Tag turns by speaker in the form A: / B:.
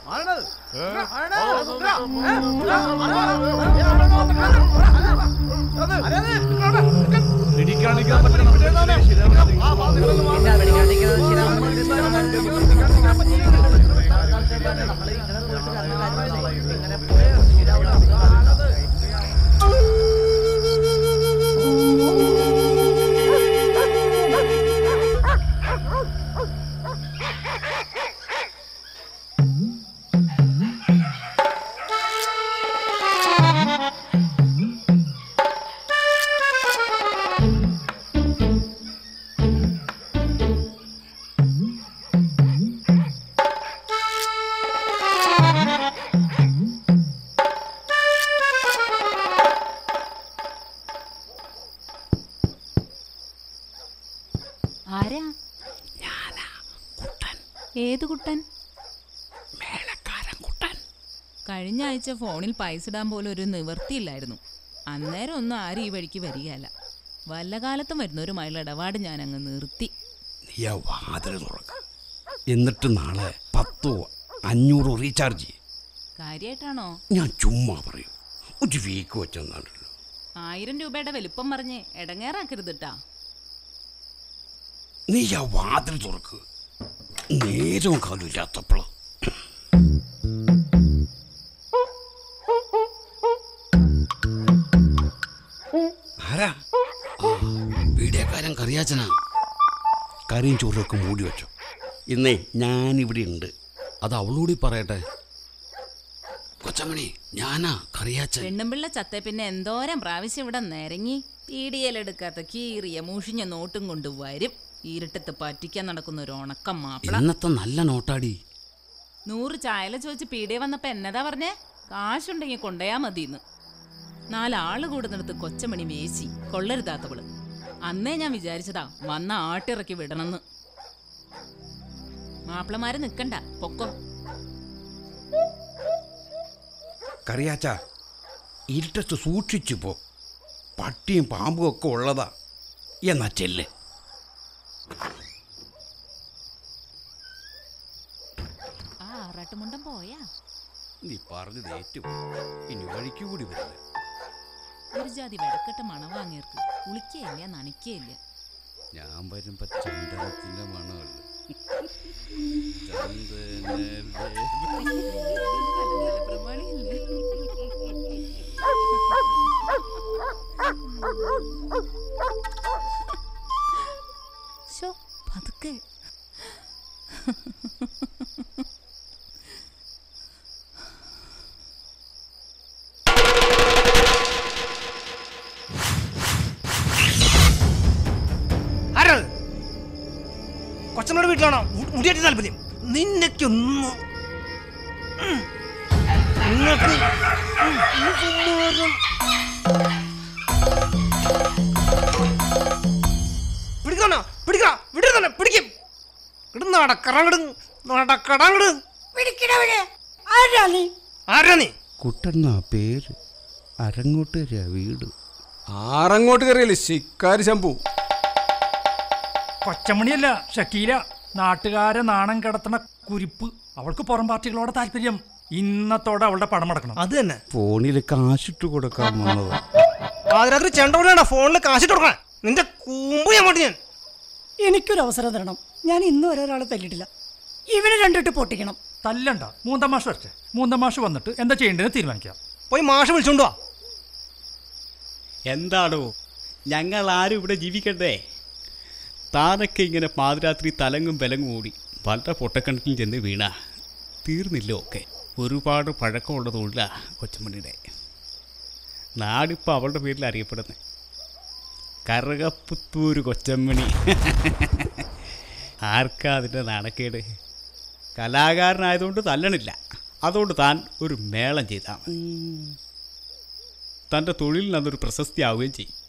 A: ആരാ ഏത് കുട്ടൻ കഴിഞ്ഞ ആഴ്ച ഫോണിൽ പൈസ ഇടാൻ പോലും ഒരു നിവർത്തിയില്ലായിരുന്നു അന്നേരം ഒന്നും ആരും ഈ വഴിക്ക് വരികയല്ല വല്ല കാലത്തും വരുന്നവരുമായുള്ള ഇടപാട് ഞാൻ അങ്ങ് നിർത്തി
B: നീ ആ വാതിൽ തുറക്ക എന്നിട്ട് നാളെ പത്തോ അഞ്ഞൂറോ റീചാർജ് ചെയ്യും
A: കാര്യായിട്ടാണോ
B: ഞാൻ ചുമ്മാ പറയും ഒരു വീക്ക് വെച്ചെന്നാണല്ലോ
A: ആയിരം രൂപയുടെ വലിപ്പം പറഞ്ഞ് ഇടങ്ങേറാക്കരുത് ട്ടാ
B: നീ ആ വാതിൽ തുറക്ക് നേരവും കാലം ഇല്ലാത്തപ്പോഴോ ആരാ ആ, വീഡിയോക്കാരൻ കറിയാച്ചനാ കറിയും ചോറൊക്കെ മൂടി വെച്ചോ ഇന്നേ ഞാനിവിടെ ഉണ്ട് അത് അവളോടി പറയട്ടെ കൊച്ചമണി ഞാനാ കറിയാച്ചൻ
A: പെണ്ണുമ്പിള്ള ചത്തേ പിന്നെ എന്തോരം പ്രാവശ്യം ഇവിടെ നിരങ്ങി പീടിയലെടുക്കാത്ത കീറിയ മുഷിഞ്ഞ നോട്ടും കൊണ്ട് വരും ഇരുട്ടത്ത് പറ്റിക്കാൻ നടക്കുന്ന ഒരു ഉണക്കം മാപ്പിള
B: ഇന്നത്തെ നല്ല നോട്ടാടി
A: നൂറ് ചായല ചോദിച്ച് പീടിയ വന്നപ്പോ എന്നതാ പറഞ്ഞേ കാശുണ്ടെങ്കിൽ കൊണ്ടയാ മതിന്ന് നാലാള് കൂടുന്നിടത്ത് കൊച്ചമണി വേശി കൊള്ളരുതാത്തവള് അന്നേ ഞാൻ വിചാരിച്ചതാ വന്ന ആട്ടിറക്കി വിടണമെന്ന് മാപ്പിളമാര് നിക്കണ്ട പൊക്കോ
B: കറിയാച്ച ഇരുട്ടത്ത് സൂക്ഷിച്ചു പോ പട്ടിയും പാമ്പും ഒക്കെ ഉള്ളതാ എന്നാ ചെല്ല്
A: ആ ആറാട്ടുമുണ്ടം പോയാ
B: നീ പറഞ്ഞത് ഏറ്റു ഇനി വഴിക്ക് കൂടി വരില്ല
A: ഒരു ജാതി വെടക്കെട്ട മണവാങ്ങിയർക്ക് കുളിക്കുകയില്ല നനയ്ക്കുകയില്ല
B: ഞാൻ വരുമ്പോ ചന്ദനത്തിന്റെ മണമല്ല
A: ശോ, പതുക്കെ
C: ആരാത് കൊച്ചമ്മയുടെ വീട്ടിലാണോ മു- മുടിയേറ്റ താല്പര്യം നിന്നൊക്കൊന്ന് ഉം. നിങ്ങക്ക് ഉം, ഈ കുമാരൻ. പിടിക്കണോ പിടിക്ക വിടുന്നല്ല പിടിക്കും ഇടുന്ന നടക്കറങ്ങട് നടക്കടങ്ങട് ആരാ നീ
B: കുട്ടെന്നാ പേര് അരങ്ങോട്ട് വീട്
D: ആറങ്ങോട്ട് കയറിയല്ലേ ശിക്കാരി ശമ്പു
E: കൊച്ചമണിയല്ല ഷക്കീല നാട്ടുകാരെ നാണം കിടത്തണ കുരിപ്പ് അവൾക്ക് പുറം പാർട്ടികളോട് താല്പര്യം ഇന്നത്തോടെ അവളുടെ പണം അടക്കണം
C: അത് തന്നെ
B: ഫോണിൽ കാശിട്ട് കൊടുക്കാൻ വന്നതാ
C: പാതിരാത്രി ചെണ്ടോടാണ് ഫോണിൽ കാശിട്ട് കൊടുക്കണം നിന്റെ കൂമ്പ് ഞാൻ മാട്ടി ഞാൻ
F: എനിക്കൊരു അവസരം തരണം ഞാൻ ഇന്ന് വരെ ഒരാളെ തല്ലിട്ടില്ല ഇവനെ രണ്ടിട്ട് പൊട്ടിക്കണം
E: തല്ലണ്ട മൂന്തമാഷ് വരട്ടെ മൂന്തമാഷ് വന്നിട്ട് എന്താ ചെയ്യേണ്ടതെന്ന് തീരുമാനിക്കാം
C: പോയി മാഷ് വിളിച്ചോണ്ട് വാ
G: എന്താണോ ഞങ്ങൾ ആരും ഇവിടെ ജീവിക്കണ്ടേ താനൊക്കെ ഇങ്ങനെ പാതിരാത്രി തലങ്ങും വിലങ്ങും ഓടി പല പൊട്ടക്കിണറ്റിൽ ചെന്ന് വീണ തീർന്നില്ല ഒക്കെ ഒരുപാട് പഴക്കമുള്ള തൊഴിലാ കൊച്ചമണിയുടെ നാടിപ്പോൾ അവളുടെ പേരിൽ അറിയപ്പെടുന്നത് കറുകപ്പുത്തൂര് കൊച്ചമ്മണി ആർക്കാ അതിൻ്റെ നാണക്കേട് കലാകാരനായതുകൊണ്ട് തല്ലണില്ല അതുകൊണ്ട് താൻ ഒരു മേളം ചെയ്താൽ മതി തൻ്റെ തൊഴിലിന് അതൊരു പ്രശസ്തി ആവുകയും ചെയ്യും